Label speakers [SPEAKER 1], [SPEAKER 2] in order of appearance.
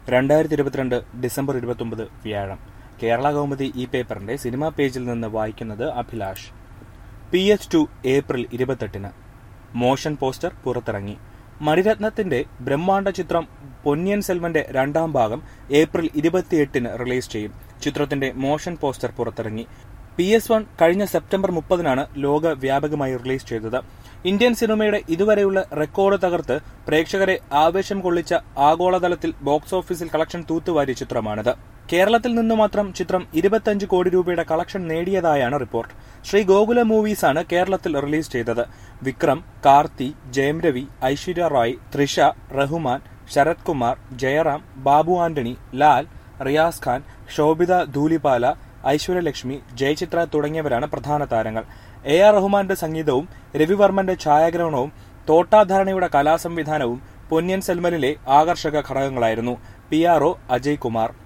[SPEAKER 1] രണ്ടായിരത്തി ഇരുപത്തിരണ്ട് ഡിസംബർ ഇരുപത്തൊമ്പത് വ്യാഴം കേരള കൗമുദി ഈ പേപ്പറിന്റെ സിനിമാ പേജിൽ നിന്ന് വായിക്കുന്നത് അഭിലാഷ് പി എച്ച് ടു ഏപ്രിൽ ഇരുപത്തെട്ടിന് മോഷൻ പോസ്റ്റർ പുറത്തിറങ്ങി മണിരത്നത്തിന്റെ ബ്രഹ്മാണ്ഡ ചിത്രം പൊന്നിയൻ സെൽവന്റെ രണ്ടാം ഭാഗം ഏപ്രിൽ ഇരുപത്തിയെട്ടിന് റിലീസ് ചെയ്യും ചിത്രത്തിന്റെ മോഷൻ പോസ്റ്റർ പുറത്തിറങ്ങി പി എസ് വൺ കഴിഞ്ഞ സെപ്റ്റംബർ മുപ്പതിനാണ് ലോക വ്യാപകമായി റിലീസ് ചെയ്തത് ഇന്ത്യൻ സിനിമയുടെ ഇതുവരെയുള്ള റെക്കോർഡ് തകർത്ത് പ്രേക്ഷകരെ ആവേശം കൊള്ളിച്ച ആഗോളതലത്തിൽ ബോക്സ് ഓഫീസിൽ കളക്ഷൻ തൂത്തുവാരിയ ചിത്രമാണിത് കേരളത്തിൽ നിന്നു മാത്രം ചിത്രം ഇരുപത്തഞ്ച് കോടി രൂപയുടെ കളക്ഷൻ നേടിയതായാണ് റിപ്പോർട്ട് ശ്രീ ഗോകുല മൂവീസ് ആണ് കേരളത്തിൽ റിലീസ് ചെയ്തത് വിക്രം കാർത്തി ജയം രവി ഐശ്വര്യ റായ് തൃഷ റഹ്മാൻ ശരത് കുമാർ ജയറാം ബാബു ആന്റണി ലാൽ റിയാസ് ഖാൻ ശോഭിത ധൂലിപാല ഐശ്വര്യലക്ഷ്മി ജയചിത്ര തുടങ്ങിയവരാണ് പ്രധാന താരങ്ങൾ എ ആർ റഹ്മാന്റെ സംഗീതവും രവിവർമ്മന്റെ ഛായാഗ്രഹണവും തോട്ടാധാരണയുടെ കലാസംവിധാനവും പൊന്നിയൻ സെൽമനിലെ ആകർഷക ഘടകങ്ങളായിരുന്നു P R O Ajay Kumar